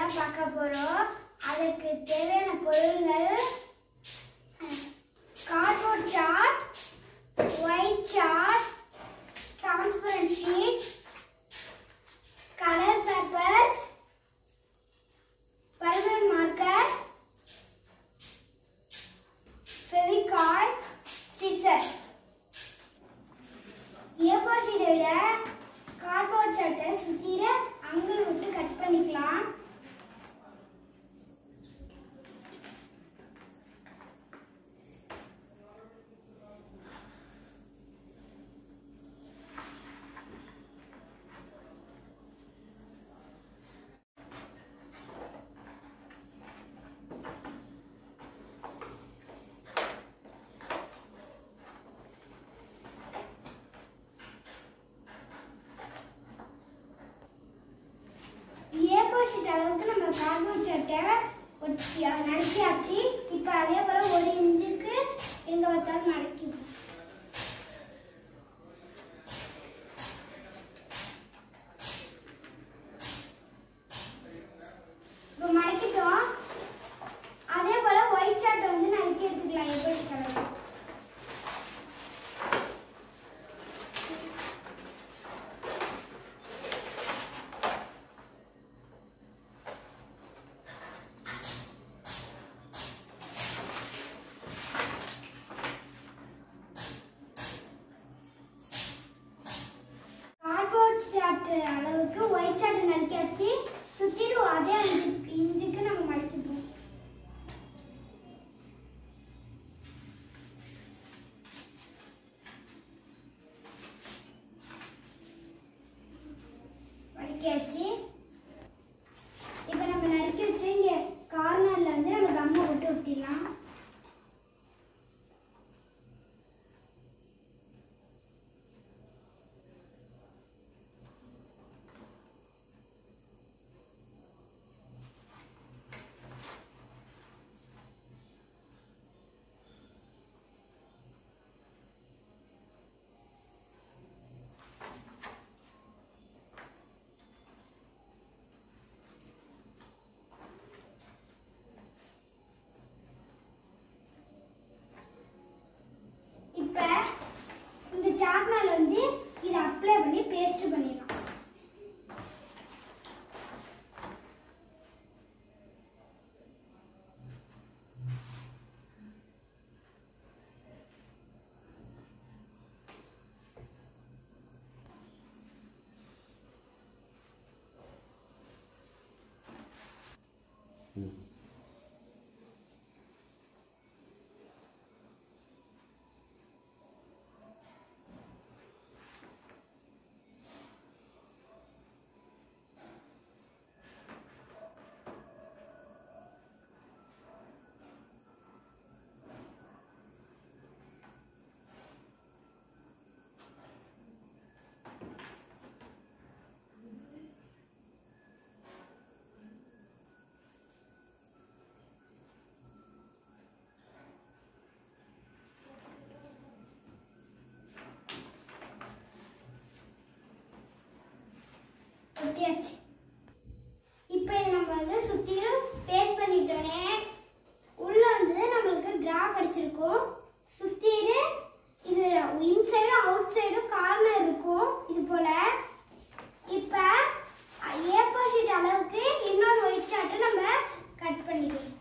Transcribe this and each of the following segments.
தான் பார்க்க போறோம் அதுக்கு தேவையான பொருள்கள் cardboard chart white chart transparent sheet colour papers permanent marker Fevicol scissor ஏப்பா ஷீட்டை விட கார்ட்போர்ட் சார்ட்டை சுற்றிட அங்கிள் விட்டு கட் பண்ணிக்கலாம் ஏப்போ ஷீட் அளவுக்கு நம்ம கார்ட்போர்ட் சார்ட்டை ஒட்டி நறுக்கியாச்சு இப்போ அதே போல் ஒரு இன்ச்சுக்கு எங்கே பார்த்தாலும் மடக்கிப்போம் இப்போ மடக்கிட்டோம் அதே போல் ஒயிட் சார்ட்டை வந்து நறுக்கி எடுத்துக்கலாம் ஏப்போ ஷீட் அளவுக்கு கார்ட்போர்ட் சார்ட் அளவுக்கு ஒயிட் சார்ட் நறுக்கியாச்சு சுத்திட்டு அதே இன்ச்சுக்கு இன்ச்சுக்கு நம்ம மடிச்சுப்போம் மடிக்காச்சு இப்போ நம்ம நறுக்கி வச்சு இங்கே கார்னர்ல வந்து நம்ம கம்மை விட்டு ஒட்டிடலாம் இப்போ இந்த சாட் மேல வந்து இதை அப்ளை பண்ணி பேஸ்ட் பண்ணிடலாம் ஒட்டியாச்சு இப்போ இதை நம்ம வந்து சுற்றிலும் பேஸ்ட் பண்ணிட்டோனே உள்ள வந்து நம்மளுக்கு டிரா கிடைச்சிருக்கும் சுற்றிட்டு இது இன்சைடும் அவுட் சைடும் கார்னர் இருக்கும் இது போல இப்போ ஏப்போ ஷீட் அளவுக்கு இன்னொரு ஒயிட் சார்ட்டை நம்ம கட் பண்ணிடுவோம்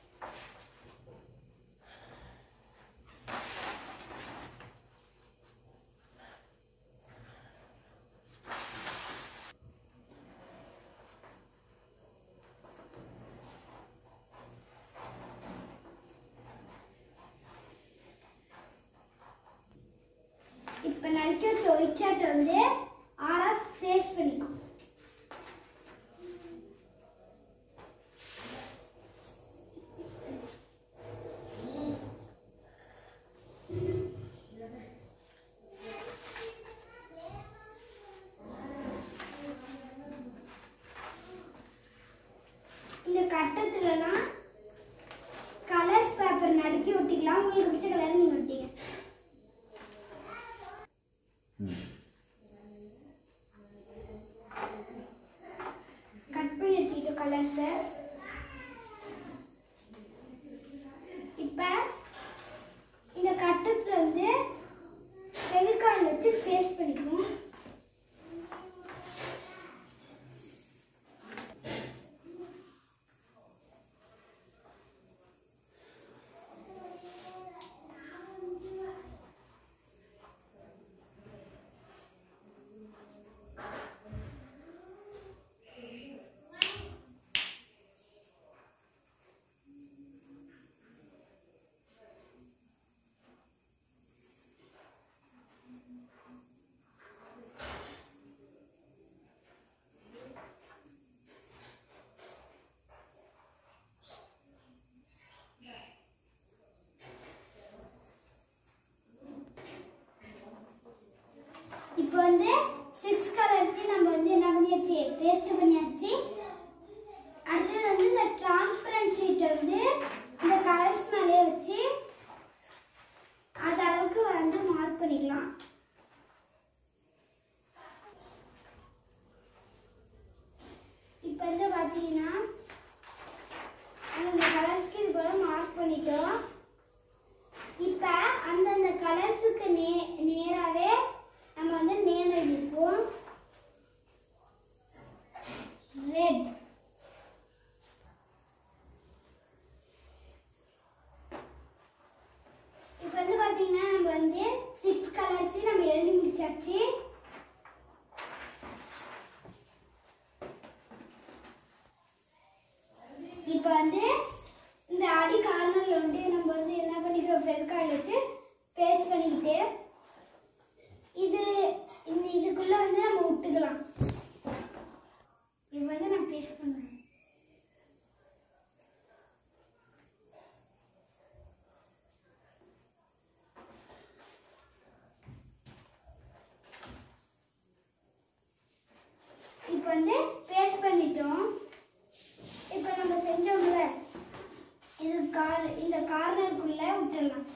இப்போ நறுக்கி வச்ச ஒயிட் சார்ட் வந்து ஆறா ஃபேஸ் பண்ணிக்கும் இந்த கட்டத்துலலாம் கலர்ஸ் பேப்பர் நறுக்கி ஒட்டிக்கலாம் உங்களுக்கு பிடிச்ச கலர் நீங்கள் ஒட்டிங்க சிக்ஸ் கலர்ஸையும் நம்ம வந்து என்ன பண்ணியாச்சு பேஸ்ட் பண்ணியாச்சு அடுத்தது வந்து இந்த டிரான்ஸ்பரண்ட் ஷீட்டை வந்து இந்த கலர்ஸ் மேலே வச்சு அது அளவுக்கு வந்து மார்க் பண்ணிக்கலாம் இப்போ வந்து பார்த்தீங்கன்னா அந்த கலர்ஸ்க்கு இது போல மார்க் பண்ணிட்டோம் இப்போ அந்தந்த கலர்ஸுக்கு நே நேராகவே நம்ம வந்து நேம் எழுதிப்போம் ரெட் இப்போ வந்து பார்த்தீங்கன்னா நம்ம வந்து சிக்ஸ் கலர்ஸையும் நம்ம எழுதி முடிச்சாச்சு இப்போ வந்து இந்த அடி கார்னர்ல வந்து நம்ம வந்து என்ன பண்ணிக்கிறோம் ஃபெவிகால் வச்சு பேஸ்ட் பண்ணிக்கிட்டு இது இந்த இதுக்குள்ள வந்து நம்ம விட்டுக்கலாம் இது வந்து நான் பேஸ்ட் பண்ணுவேன் இப்போ வந்து பேஸ்ட் பண்ணிட்டோம் இப்போ நம்ம செஞ்சோம்ல இது கார் இந்த கார்னருக்குள்ள விட்டுறலாம்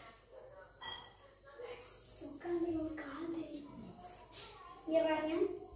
உட்காந்து ஒரு கால் தெரியும் இங்க பாருங்க